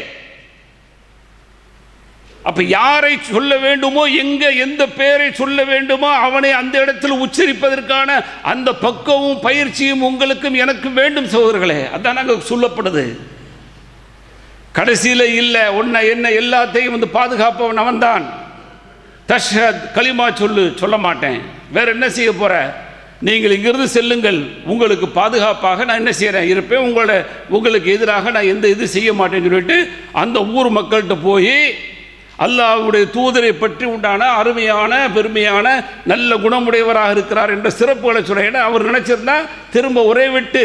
A: அப்ப யாரை சொல்ல வேண்டுமோ எங்க எந்த பெயரை சொல்ல வேண்டுமோ அவனை அந்த இடத்தில் உச்சரிப்பதற்கான அந்த பக்குவமும் பயிற்சியும் உங்களுக்கும் எனக்கும் வேண்டும் சகோதரர்களே அதான் அங்க சொல்லப்படுது கடைசியில் இல்லை உன்னை என்ன எல்லாத்தையும் வந்து பாதுகாப்பவன் அவன்தான் தஷ்ஹத் களிமா சொல்லு சொல்ல மாட்டேன் வேற என்ன செய்ய போற நீங்கள் இங்கிருந்து செல்லுங்கள் உங்களுக்கு பாதுகாப்பாக நான் என்ன செய்கிறேன் இருப்பேன் உங்களை உங்களுக்கு எதிராக நான் எந்த இது செய்ய மாட்டேன்னு சொல்லிட்டு அந்த ஊர் மக்கள்கிட்ட போய் அல்லாஹ்வுடைய தூதரை பற்றி உண்டான அருமையான பெருமையான நல்ல குணமுடையவராக இருக்கிறார் என்ற சிறப்புகளை சொல்ல ஏன்னா அவர் நினைச்சிருந்தா திரும்ப ஒரே விட்டு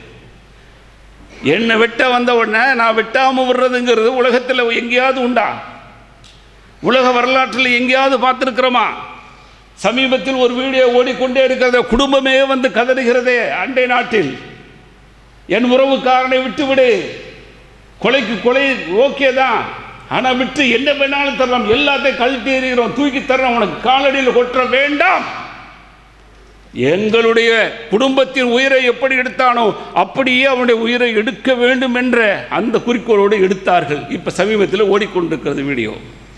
A: என்னை வெட்ட வந்த உடனே நான் வெட்டாமல் விடுறதுங்கிறது உலகத்தில் எங்கேயாவது உண்டா உலக வரலாற்றில் எங்கேயாவது பார்த்துருக்கிறோமா சமீபத்தில் ஒரு வீடியோ ஓடிக்கொண்டே இருக்கிறத குடும்பமே வந்து கதறுகிறதே அண்டை நாட்டில் என் உறவுக்காரனை விட்டுவிடு கொலைக்கு கொலை ஓகே தான் ஆனால் விட்டு என்ன வேணாலும் தரலாம் எல்லாத்தையும் கழட்டி எறிகிறோம் தூக்கி தரணும் உனக்கு காலடியில் கொற்ற வேண்டாம் எங்களுடைய குடும்பத்தின் உயிரை எப்படி எடுத்தானோ அப்படியே அவனுடைய உயிரை எடுக்க வேண்டும் என்ற அந்த குறிக்கோளோடு எடுத்தார்கள் இப்போ சமீபத்தில் ஓடிக்கொண்டிருக்கிறது வீடியோ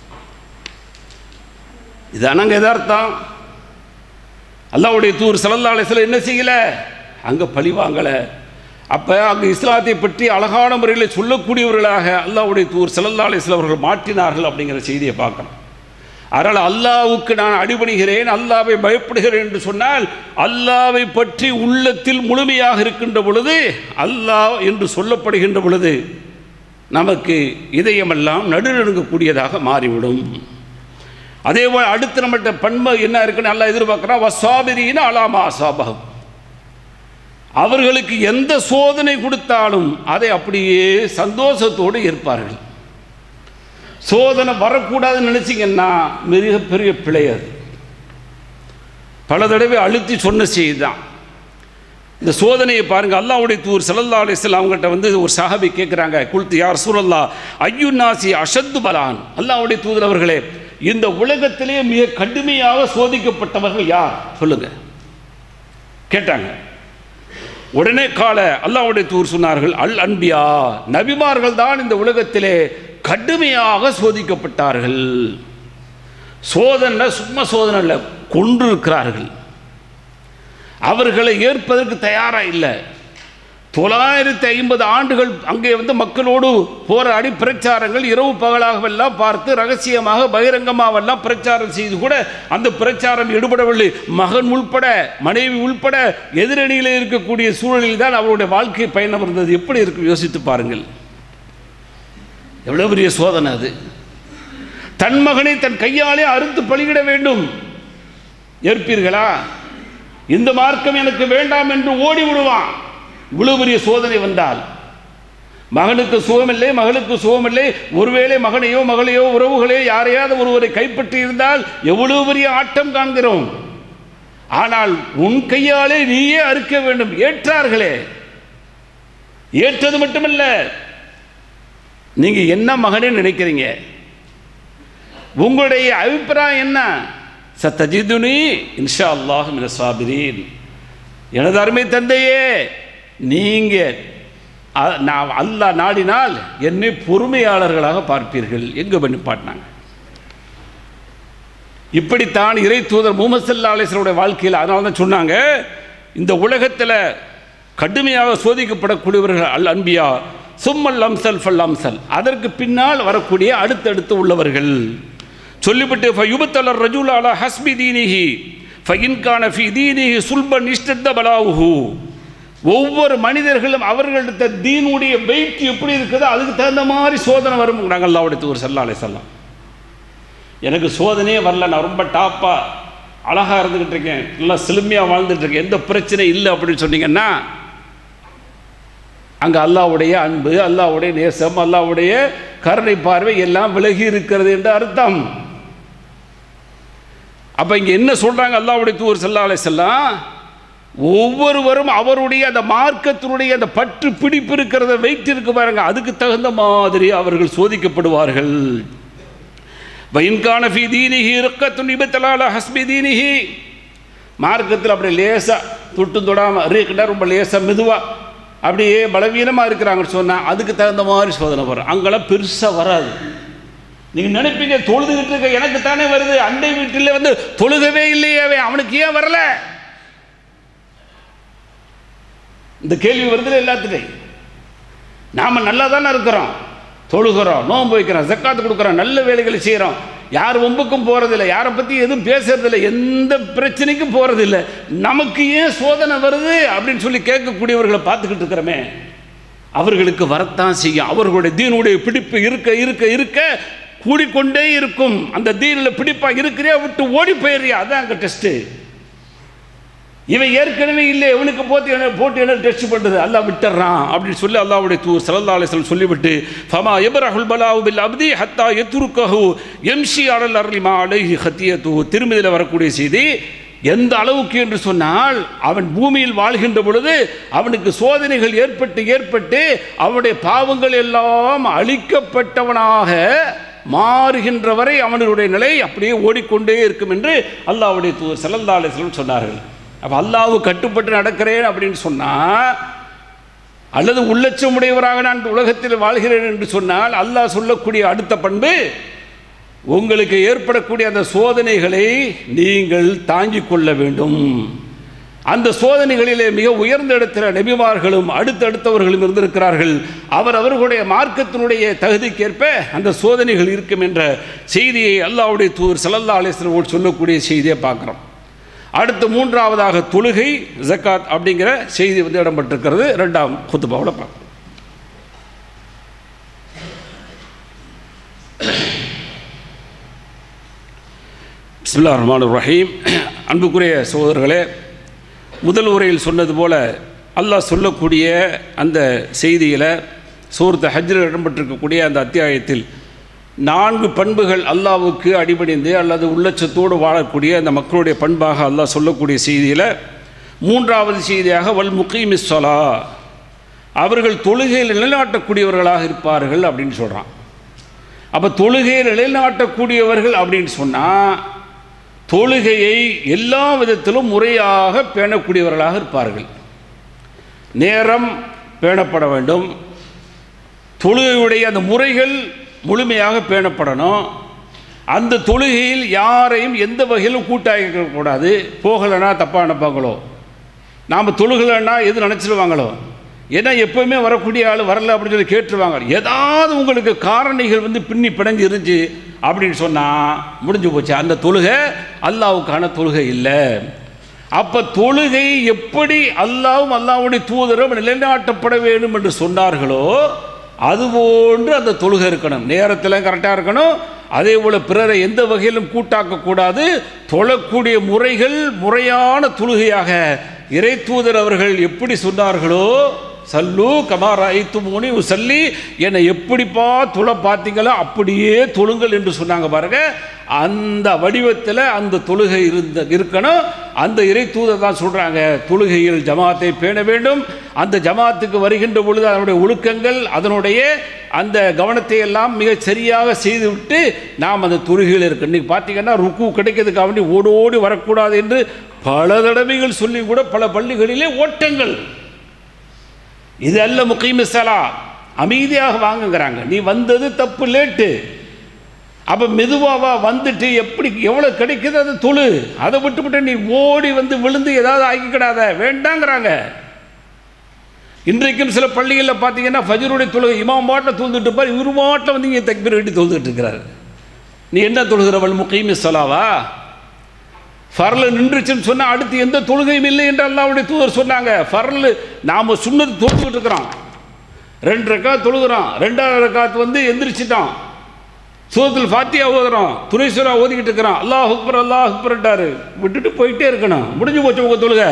A: இது அனங்க எதார்த்தம் அல்லாவுடைய தூர் சல்லல்லா அலிஸ்லாம் என்ன செய்யல அங்கே பழி வாங்கலை அப்போ அங்கே இஸ்லாத்தை பற்றி அழகான முறையில் சொல்லக்கூடியவர்களாக அல்லாவுடைய தூர் சல்லல்லா அலிஸ்லாம் அவர்கள் மாற்றினார்கள் அப்படிங்கிற செய்தியை பார்க்கணும் அதனால் அல்லாவுக்கு நான் அடிபணிகிறேன் அல்லாவை பயப்படுகிறேன் என்று சொன்னால் அல்லாவை பற்றி உள்ளத்தில் முழுமையாக இருக்கின்ற பொழுது அல்லாஹ் என்று சொல்லப்படுகின்ற பொழுது நமக்கு இதயமெல்லாம் நடுநடுங்கக்கூடியதாக மாறிவிடும் அதே போல் அடுத்து நம்மகிட்ட பண்பு என்ன இருக்குன்னு நல்லா எதிர்பார்க்குறோம் வசாபிரின்னு அலாமா அசாபகம் அவர்களுக்கு எந்த சோதனை கொடுத்தாலும் அதை அப்படியே சந்தோஷத்தோடு ஏற்பார்கள் சோதனை வரக்கூடாதுன்னு நினச்சிங்கன்னா மிகப்பெரிய பிழை அது பல தடவை அழுத்தி சொன்ன செய்தி தான் இந்த சோதனையை பாருங்க அல்லாவுடைய தூர் சல்லல்லா அலிஸ்லாம் அவங்ககிட்ட வந்து ஒரு சஹாபி கேட்குறாங்க குல்த்து யார் சூழல்லா ஐயு நாசி அஷத்து பலான் அல்லாவுடைய தூதர் அவர்களே இந்த உலகத்திலே மிக கடுமையாக சோதிக்கப்பட்டவர்கள் யார் சொல்லுங்க கேட்டாங்க உடனே கால அல்லாவுடைய தூர் சொன்னார்கள் அல் அன்பியா நபிமார்கள் தான் இந்த உலகத்திலே கடுமையாக சோதிக்கப்பட்டார்கள் சோதனை சும்மா சோதனை இல்லை கொன்றிருக்கிறார்கள் அவர்களை ஏற்பதற்கு தயாராக இல்லை
B: தொள்ளாயிரத்தி ஐம்பது ஆண்டுகள் அங்கே வந்து மக்களோடு போராடி பிரச்சாரங்கள் இரவு பகலாகவெல்லாம் பார்த்து ரகசியமாக பகிரங்கமாகவெல்லாம் பிரச்சாரம் செய்து கூட அந்த பிரச்சாரம் ஈடுபடவில்லை மகன் உள்பட மனைவி உள்பட எதிரணியில் இருக்கக்கூடிய சூழலில் தான் அவருடைய வாழ்க்கை பயணம் இருந்தது எப்படி இருக்கும் யோசித்து பாருங்கள் எவ்வளவு பெரிய சோதனை அது தன் மகனை தன் கையாலே அறுத்து பலியிட வேண்டும் ஏற்பீர்களா இந்த மார்க்கம் எனக்கு வேண்டாம் என்று ஓடி விடுவான் இவ்வளவு பெரிய சோதனை வந்தால் மகனுக்கு சுகமில்லை மகளுக்கு சுகமில்லை ஒருவேளை மகனையோ மகளையோ உறவுகளையோ யாரையாவது ஒருவரை கைப்பற்றி இருந்தால் எவ்வளவு பெரிய ஆட்டம் காண்கிறோம் ஆனால் உன் கையாலே நீயே அறுக்க வேண்டும் ஏற்றார்களே ஏற்றது மட்டுமல்ல நீங்க என்ன மகனே நினைக்கிறீங்க உங்களுடைய அபிப்பிராயம் என்ன சத்தஜிதுனி இன்ஷா அல்லாஹ் மின சாபிரீன் எனது அருமை தந்தையே நீங்க அ- நான் அல்லாஹ் நாடினால் என்னை பொறுமையாளர்களாக பார்ப்பீர்கள் எங்க பண்ணி பாட்டினாங்க இப்படித்தான் இறை தூதர் முகமது சல்லா அலிஸ்வருடைய வாழ்க்கையில் அதனால தான் சொன்னாங்க இந்த உலகத்தில் கடுமையாக சோதிக்கப்படக்கூடியவர்கள் அல் அன்பியா சும்மல் அம்சல் ஃபல் அம்சல் அதற்கு பின்னால் வரக்கூடிய அடுத்தடுத்து உள்ளவர்கள் சொல்லிவிட்டு ஃபயுபத்தலர் ரஜுல் அலா ஹஸ்பி தீனிஹி ஃபயின்கான ஃபி தீனிஹி சுல்பன் இஷ்டத்த பலாவுஹு ஒவ்வொரு மனிதர்களும் அவர்கள்ட்ட தீனுடைய வெயிட் எப்படி இருக்குதோ அதுக்கு தகுந்த மாதிரி சோதனை வரும் நாங்கள் அல்லாவுடைய தூர் சல்லா அலை சொல்லாம் எனக்கு சோதனையே வரல நான் ரொம்ப டாப்பாக அழகாக இருந்துக்கிட்டு இருக்கேன் நல்லா செழுமையாக வாழ்ந்துட்டு இருக்கேன் எந்த பிரச்சனையும் இல்லை அப்படின்னு சொன்னீங்கன்னா அங்கே அல்லாவுடைய அன்பு அல்லாவுடைய நேசம் அல்லாவுடைய கருணை பார்வை எல்லாம் விலகி இருக்கிறது என்று அர்த்தம் அப்போ இங்கே என்ன சொல்கிறாங்க அல்லாவுடைய தூர் சல்லா அலை செல்லாம் ஒவ்வொருவரும் அவருடைய அந்த மார்க்கத்தினுடைய அந்த பற்று பிடிப்பு இருக்கிறத வெயிட் இருக்கு பாருங்க அதுக்கு தகுந்த மாதிரி அவர்கள் சோதிக்கப்படுவார்கள் வயின்கான ஃபி தீனிஹி ருக்கத்துன் இபத்தலால ஹஸ்பி தீனிஹி மார்க்கத்தில் அப்படி லேசாக தொட்டும் தொடாமல் ரீக்கிட்ட ரொம்ப லேசாக மெதுவாக அப்படியே பலவீனமாக இருக்கிறாங்கன்னு சொன்னால் அதுக்கு தகுந்த மாதிரி சோதனை வரும் அங்கெல்லாம் பெருசாக வராது நீங்கள் நினைப்பீங்க தொழுதுகிட்டு இருக்க எனக்கு தானே வருது அண்டை வீட்டில் வந்து தொழுகவே இல்லையே அவன் அவனுக்கு ஏன் வரல இந்த கேள்வி வருதுல எல்லாத்துட்டையும் நாம் நல்லா தானே இருக்கிறோம் தொழுகிறோம் நோன்பு வைக்கிறோம் ஜக்காத்து கொடுக்குறோம் நல்ல வேலைகளை செய்கிறோம் யார் ஒம்புக்கும் போகிறதில்ல யாரை பற்றி எதுவும் பேசுறதில்ல எந்த பிரச்சனைக்கும் போகிறதில்ல நமக்கு ஏன் சோதனை வருது அப்படின்னு சொல்லி கேட்கக்கூடியவர்களை பார்த்துக்கிட்டு இருக்கிறோமே அவர்களுக்கு வரத்தான் செய்யும் அவர்களுடைய தீனுடைய பிடிப்பு இருக்க இருக்க இருக்க கூடிக்கொண்டே இருக்கும் அந்த தீனில் பிடிப்பாக இருக்கிறியா விட்டு ஓடி போயிடுறியா அதான் அங்கே டெஸ்ட்டு இவன் ஏற்கனவே இல்லை இவனுக்கு போட்டு என்ன போட்டு என்ன டெஸ்ட் பண்ணுறது அல்லாஹ் விட்டுறான் அப்படின்னு சொல்லி அல்லாவுடைய தூர் சல்லா அலிஸ்லம் சொல்லிவிட்டு ஃபமா எபரஹுல் பலாவு பில் அப்தி ஹத்தா எத்துருக்கஹு எம்ஷி அடல் அருளிமா அலைஹி ஹத்தியத்து திருமதியில் வரக்கூடிய செய்தி எந்த அளவுக்கு என்று சொன்னால் அவன் பூமியில் வாழ்கின்ற பொழுது அவனுக்கு சோதனைகள் ஏற்பட்டு ஏற்பட்டு அவனுடைய பாவங்கள் எல்லாம் அழிக்கப்பட்டவனாக மாறுகின்ற வரை அவனுடைய நிலை அப்படியே ஓடிக்கொண்டே இருக்கும் என்று அல்லாவுடைய தூர் சல்லல்லா அலிஸ்லம் சொன்னார்கள் அப்போ அல்லாவு கட்டுப்பட்டு நடக்கிறேன் அப்படின்னு சொன்னால் அல்லது உள்ளச்சமுடையவராக நான் உலகத்தில் வாழ்கிறேன் என்று சொன்னால் அல்லாஹ் சொல்லக்கூடிய அடுத்த பண்பு உங்களுக்கு ஏற்படக்கூடிய அந்த சோதனைகளை நீங்கள் தாங்கிக் கொள்ள வேண்டும் அந்த சோதனைகளிலே மிக உயர்ந்த இடத்துல நபிமார்களும் அடுத்தடுத்தவர்களும் இருந்திருக்கிறார்கள் அவர் அவர்களுடைய மார்க்கத்தினுடைய தகுதிக்கேற்ப அந்த சோதனைகள் இருக்கும் என்ற செய்தியை அல்லாவுடைய தூர் சல்லல்லா அலிஸ்லமோடு சொல்லக்கூடிய செய்தியை பார்க்குறோம் அடுத்து மூன்றாவதாக தொழுகை ஜக்காத் அப்படிங்கிற செய்தி வந்து இடம்பெற்றிருக்கிறது ரெண்டாம் குத்துபாவில் பார்க்கணும் பிஸ்மில்லா ரஹ்மான் ரஹீம் அன்புக்குரிய சகோதரர்களே முதல் உரையில் சொன்னது போல அல்லாஹ் சொல்லக்கூடிய அந்த செய்தியில் சூரத்து ஹஜ்ரில் இடம்பெற்றிருக்கக்கூடிய அந்த அத்தியாயத்தில் நான்கு பண்புகள் அல்லாவுக்கு அடிபணிந்து அல்லது உள்ளச்சத்தோடு வாழக்கூடிய அந்த மக்களுடைய பண்பாக அல்லாஹ் சொல்லக்கூடிய செய்தியில் மூன்றாவது செய்தியாக வல் முகீமிஸ்ஸலா அவர்கள் தொழுகையில் நிலைநாட்டக்கூடியவர்களாக இருப்பார்கள் அப்படின்னு சொல்கிறான் அப்போ தொழுகையை நிலைநாட்டக்கூடியவர்கள் அப்படின்னு சொன்னால் தொழுகையை எல்லா விதத்திலும் முறையாக பேணக்கூடியவர்களாக இருப்பார்கள் நேரம் பேணப்பட வேண்டும் தொழுகையுடைய அந்த முறைகள் முழுமையாக பேணப்படணும் அந்த தொழுகையில் யாரையும் எந்த வகையிலும் கூட்டாக்கக்கூடாது போகலைன்னா தப்பாக நினைப்பாங்களோ நாம் தொழுகலைன்னா எது நினச்சிடுவாங்களோ ஏன்னா எப்போவுமே வரக்கூடிய ஆள் வரல அப்படின்னு சொல்லி கேட்டுருவாங்க ஏதாவது உங்களுக்கு காரணிகள் வந்து பின்னி பிணைஞ்சு இருந்துச்சு அப்படின்னு சொன்னால் முடிஞ்சு போச்சு அந்த தொழுகை அல்லாவுக்கான தொழுகை இல்லை அப்போ தொழுகை எப்படி அல்லாவும் அல்லாவுடைய தூதரும் நிலைநாட்டப்பட வேண்டும் என்று சொன்னார்களோ அதுபோன்று அந்த தொழுகை இருக்கணும் நேரத்தில் கரெக்டாக இருக்கணும் அதே போல் பிறரை எந்த வகையிலும் கூட்டாக்கக்கூடாது தொழக்கூடிய முறைகள் முறையான தொழுகையாக இறை தூதர் அவர்கள் எப்படி சொன்னார்களோ சல்லு கமார் ஐத்து மூணி சல்லி என்னை எப்படிப்பா தொழ பார்த்தீங்களோ அப்படியே தொழுங்கள் என்று சொன்னாங்க பாருங்க அந்த வடிவத்தில் அந்த தொழுகை இருந்த இருக்கணும் அந்த இறை தூதர் தான் சொல்கிறாங்க தொழுகையில் ஜமாத்தை பேண வேண்டும் அந்த ஜமாத்துக்கு வருகின்ற பொழுது அதனுடைய ஒழுக்கங்கள் அதனுடைய அந்த கவனத்தை எல்லாம் மிக சரியாக செய்துவிட்டு நாம் அந்த தொழுகையில் இருக்கு இன்றைக்கி பார்த்தீங்கன்னா ருக்கு கிடைக்கிறதுக்காக வேண்டி ஓடோடி வரக்கூடாது என்று பல தடவைகள் சொல்லி கூட பல பள்ளிகளிலே ஓட்டங்கள் இது அல்ல முக்கியமிசலா அமைதியாக வாங்குங்கிறாங்க நீ வந்தது தப்பு லேட்டு அப்போ மெதுவாவா வந்துட்டு எப்படி எவ்வளோ கிடைக்குது அதை தொழு அதை விட்டுவிட்டு நீ ஓடி வந்து விழுந்து ஏதாவது ஆக்கிக்கிடாத வேண்டாங்கிறாங்க இன்றைக்கும் சில பள்ளிகளில் பார்த்தீங்கன்னா ஃபஜருடைய தொழுகை இமாம் பாட்டில் தொழுதுட்டு பார் இவரு பாட்டில் வந்து இங்கே தக்பீர் வெட்டி தொழுதுட்டு இருக்கிறாரு நீ என்ன தொழுகிறவள் முக்கியமி சொல்லாவா ஃபர்ல நின்றுச்சுன்னு சொன்னால் அடுத்து எந்த தொழுகையும் இல்லை என்று அல்லாவுடைய தூதர் சொன்னாங்க ஃபர்ல நாம் சுண்ணது தொழுதுகிட்டு இருக்கிறோம் ரெண்டு ரக்காத் தொழுகிறோம் ரெண்டாவது ரக்காத் வந்து எந்திரிச்சிட்டோம் சூரத்தில் ஃபாத்தியா ஓதுறோம் துணேஸ்வரா ஓதிக்கிட்டு இருக்கிறோம் அல்லாஹ் அக்பர் அல்லாஹ் அக்பர்ட்டாரு விட்டுட்டு போயிட்டே இருக்கணும் முடிஞ்சு போச்சு உங்கள் தொழுகை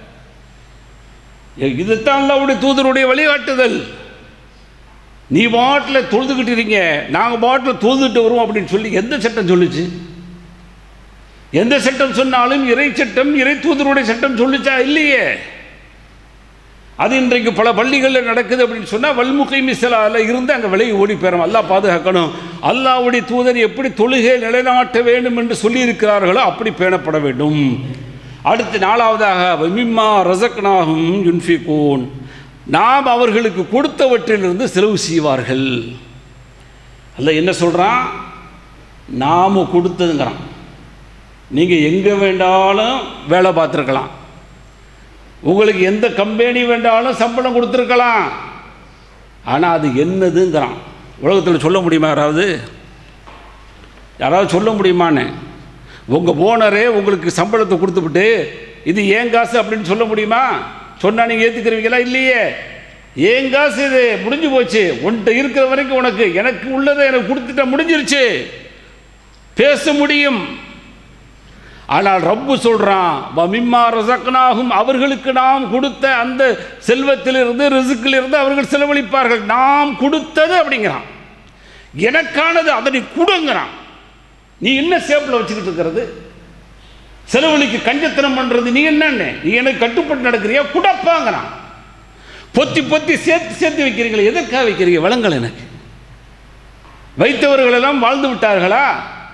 B: இதுதான் அல்லாவுடைய தூதருடைய வழிகாட்டுதல் நீ பாட்டில் தொழுதுகிட்டு இருக்கீங்க நாங்கள் பாட்டில் தொழுதுட்டு வருவோம் அப்படின்னு சொல்லி எந்த சட்டம் சொல்லுச்சு எந்த சட்டம் சொன்னாலும் இறை சட்டம் இறை தூதருடைய சட்டம் சொல்லிச்சா இல்லையே அது இன்றைக்கு பல பள்ளிகளில் நடக்குது அப்படின்னு சொன்னால் வல்முகை மிசலாவில் இருந்து அங்கே விலகி ஓடி போயிடும் அல்லாஹ் பாதுகாக்கணும் அல்லாவுடைய தூதர் எப்படி தொழுகை நிலைநாட்ட வேண்டும் என்று சொல்லியிருக்கிறார்களோ அப்படி பேணப்பட வேண்டும் அடுத்து நாலாவதாக வமிம்மா ரசக்னாகும் யுன்ஃபிகூன் நாம் அவர்களுக்கு கொடுத்தவற்றிலிருந்து செலவு செய்வார்கள் அல்ல என்ன சொல்கிறான் நாம் கொடுத்ததுங்கிறான் நீங்கள் எங்கே வேண்டாலும் வேலை பார்த்துருக்கலாம் உங்களுக்கு எந்த கம்பெனி வேண்டாலும் சம்பளம் கொடுத்துருக்கலாம் ஆனால் அது என்னதுங்கிறான் உலகத்தில் சொல்ல முடியுமா யாராவது யாராவது சொல்ல முடியுமான்னு உங்கள் ஓனரே உங்களுக்கு சம்பளத்தை கொடுத்துவிட்டு இது ஏன் காசு அப்படின்னு சொல்ல முடியுமா சொன்னால் நீங்கள் ஏற்றுக்கிறீங்களா இல்லையே ஏன் காசு இது முடிஞ்சு போச்சு உன்கிட்ட இருக்கிற வரைக்கும் உனக்கு எனக்கு உள்ளதை எனக்கு கொடுத்துட்ட முடிஞ்சிருச்சு பேச முடியும் ஆனால் ரப்பு சொல்கிறான் வமிம்மா ரசக்னாகும் அவர்களுக்கு நாம் கொடுத்த அந்த செல்வத்திலிருந்து ரிசுக்கிலிருந்து அவர்கள் செலவழிப்பார்கள் நாம் கொடுத்தது அப்படிங்கிறான் எனக்கானது அதை நீ கொடுங்கிறான் நீ என்ன சேப்பில் வச்சுக்கிட்டு இருக்கிறது செலவழிக்கு கஞ்சத்தனம் பண்ணுறது நீ என்னன்னு நீ எனக்கு கட்டுப்பட்டு நடக்கிறியா குடப்பாங்கிறான் பொத்தி பொத்தி சேர்த்து சேர்த்து வைக்கிறீங்களே எதற்காக வைக்கிறீங்க வளங்கள் எனக்கு வைத்தவர்கள் எல்லாம் வாழ்ந்து விட்டார்களா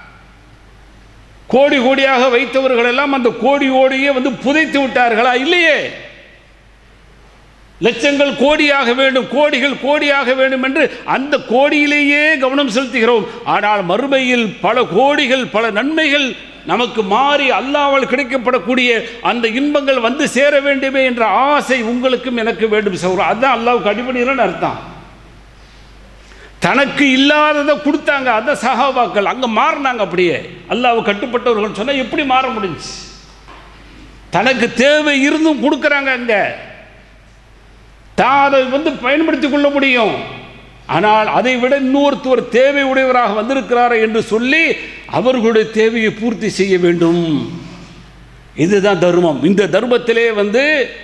B: கோடி கோடியாக வைத்தவர்கள் எல்லாம் அந்த கோடியோடையே வந்து புதைத்து விட்டார்களா இல்லையே லட்சங்கள் கோடியாக வேண்டும் கோடிகள் கோடியாக வேண்டும் என்று அந்த கோடியிலேயே கவனம் செலுத்துகிறோம் ஆனால் மறுமையில் பல கோடிகள் பல நன்மைகள் நமக்கு மாறி அல்லாவால் கிடைக்கப்படக்கூடிய அந்த இன்பங்கள் வந்து சேர வேண்டுமே என்ற ஆசை உங்களுக்கும் எனக்கு வேண்டும் சௌரம் அதுதான் அல்லாவுக்கு அடிபடுகிறன்னு அர்த்தம் தனக்கு இல்லாததை கொடுத்தாங்க அந்த சகாபாக்கள் அங்கே மாறினாங்க அப்படியே அல்லாவை கட்டுப்பட்டவர்கள் சொன்னால் எப்படி மாற முடிஞ்சு தனக்கு தேவை இருந்தும் கொடுக்குறாங்க அங்கே தான் அதை வந்து பயன்படுத்தி கொள்ள முடியும் ஆனால் அதை விட இன்னொருத்தவர் தேவை உடையவராக வந்திருக்கிறார் என்று சொல்லி அவர்களுடைய தேவையை பூர்த்தி செய்ய வேண்டும் இதுதான் தர்மம் இந்த தர்மத்திலே வந்து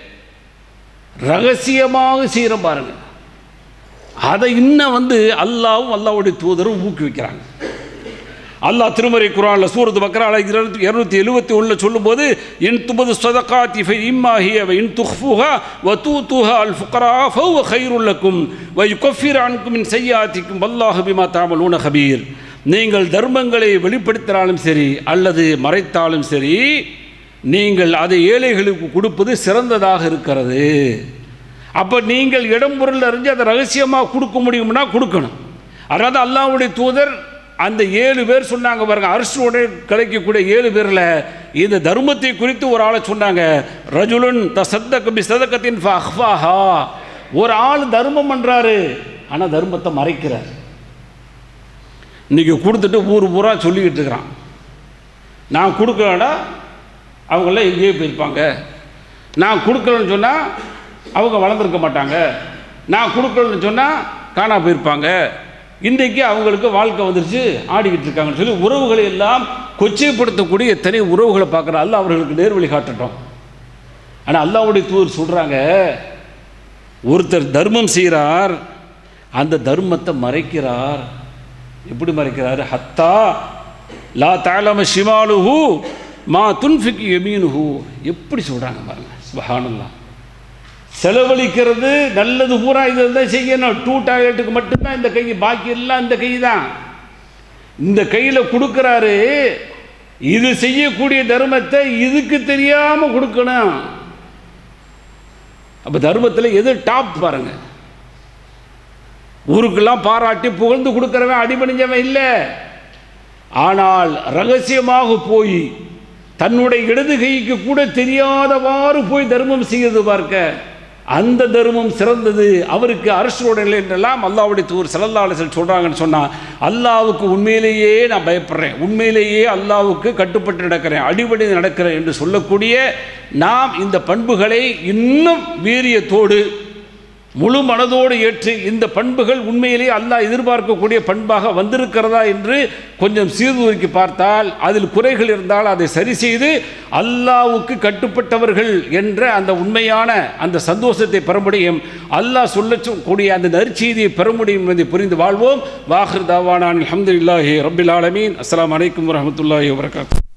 B: ரகசியமாக செய்கிற பாருங்க அதை இன்னும் வந்து அல்லாவும் அல்லாவுடைய தூதரும் ஊக்குவிக்கிறாங்க அல்லாஹ் திருமறை குரானில் சூரத்து பக்ரால இரநூத்தி எழுபத்தி ஒன்றில் சொல்லும்போது இன் துபது சொதக்காத்தி ஃபை இம்மாஹிய வ இன் துஹ்ஃபுஹா வ தூ துஹா அல் ஃபுக்ரா ஃபவ் ஹைருல்லக்கும் வ யுகஃபிர் அன்கும் இன் செய்யாத்திக்கும் வல்லாஹு பிமா தாமலூன ஹபீர் நீங்கள் தர்மங்களை வெளிப்படுத்தினாலும் சரி அல்லது மறைத்தாலும் சரி நீங்கள் அதை ஏழைகளுக்கு கொடுப்பது சிறந்ததாக இருக்கிறது அப்போ நீங்கள் இடம் பொருள் அறிஞ்சு அதை ரகசியமாக கொடுக்க முடியும்னா கொடுக்கணும் அதாவது அல்லாவுடைய தூதர் அந்த ஏழு பேர் சொன்னாங்க பாருங்க அரசோட கிடைக்கக்கூடிய ஏழு பேரில் இந்த தர்மத்தை குறித்து ஒரு ஆளை சொன்னாங்க ரஜுலுன் த சத்த கபி சதக்கத்தின் அஹ்வாஹா ஒரு ஆள் தர்மம் பண்ணுறாரு ஆனால் தர்மத்தை மறைக்கிறார் இன்றைக்கி கொடுத்துட்டு ஊர் பூரா சொல்லிக்கிட்டு இருக்கிறான் நான் கொடுக்கலடா அவங்களாம் எங்கேயோ போயிருப்பாங்க நான் கொடுக்கலன்னு சொன்னால் அவங்க வளர்ந்துருக்க மாட்டாங்க நான் கொடுக்கலன்னு சொன்னால் காணா போயிருப்பாங்க இன்றைக்கு அவங்களுக்கு வாழ்க்கை வந்துருச்சு ஆடிக்கிட்டு இருக்காங்கன்னு சொல்லி உறவுகளை எல்லாம் கொச்சைப்படுத்தக்கூடிய எத்தனை உறவுகளை பார்க்குற அல்ல அவர்களுக்கு நேர்வழி காட்டட்டும் ஆனால் அல்லாவுடைய தூர் சொல்கிறாங்க ஒருத்தர் தர்மம் செய்கிறார் அந்த தர்மத்தை மறைக்கிறார் எப்படி மறைக்கிறார் ஹத்தா லா தாலம ஷிமாலுஹு மா துன்ஃபிக் எமீனுஹு எப்படி சொல்கிறாங்க பாருங்க சுபஹானல்லா செலவழிக்கிறது நல்லது பூரா இது தான் செய்யணும் டூ டாய்லெட்டுக்கு மட்டும்தான் இந்த கை பாக்கி எல்லாம் இந்த கை தான் இந்த கையில் கொடுக்குறாரு இது செய்யக்கூடிய தர்மத்தை இதுக்கு தெரியாமல் கொடுக்கணும் அப்போ தர்மத்தில் எது டாப் பாருங்க ஊருக்கெல்லாம் பாராட்டி புகழ்ந்து கொடுக்குறவன் அடிபணிஞ்சவன் இல்லை ஆனால் ரகசியமாக போய் தன்னுடைய இடது கைக்கு கூட தெரியாதவாறு போய் தர்மம் செய்வது பார்க்க அந்த தர்மம் சிறந்தது அவருக்கு அரசோட என்றெல்லாம் அல்லாவுடைய தூர் செல்லல்லாளர்கள் சொல்கிறாங்கன்னு சொன்னால் அல்லாவுக்கு உண்மையிலேயே நான் பயப்படுறேன் உண்மையிலேயே அல்லாவுக்கு கட்டுப்பட்டு நடக்கிறேன் அடிபடி நடக்கிறேன் என்று சொல்லக்கூடிய நாம் இந்த பண்புகளை இன்னும் வீரியத்தோடு முழு மனதோடு ஏற்று இந்த பண்புகள் உண்மையிலே அல்லாஹ் எதிர்பார்க்கக்கூடிய பண்பாக வந்திருக்கிறதா என்று கொஞ்சம் சீர்தூக்கி பார்த்தால் அதில் குறைகள் இருந்தால் அதை சரி செய்து அல்லாவுக்கு கட்டுப்பட்டவர்கள் என்ற அந்த உண்மையான அந்த சந்தோஷத்தை பெற முடியும் அல்லாஹ் சொல்லக்கூடிய அந்த நற்செய்தியை பெற முடியும் என்பதை புரிந்து வாழ்வோம் வாஹர் தாவானான் அலமதுல்லாஹி ரபில் ஆலமீன் அஸ்லாம் வலைக்கம் வரமத்துல்லாஹி வரகாத்து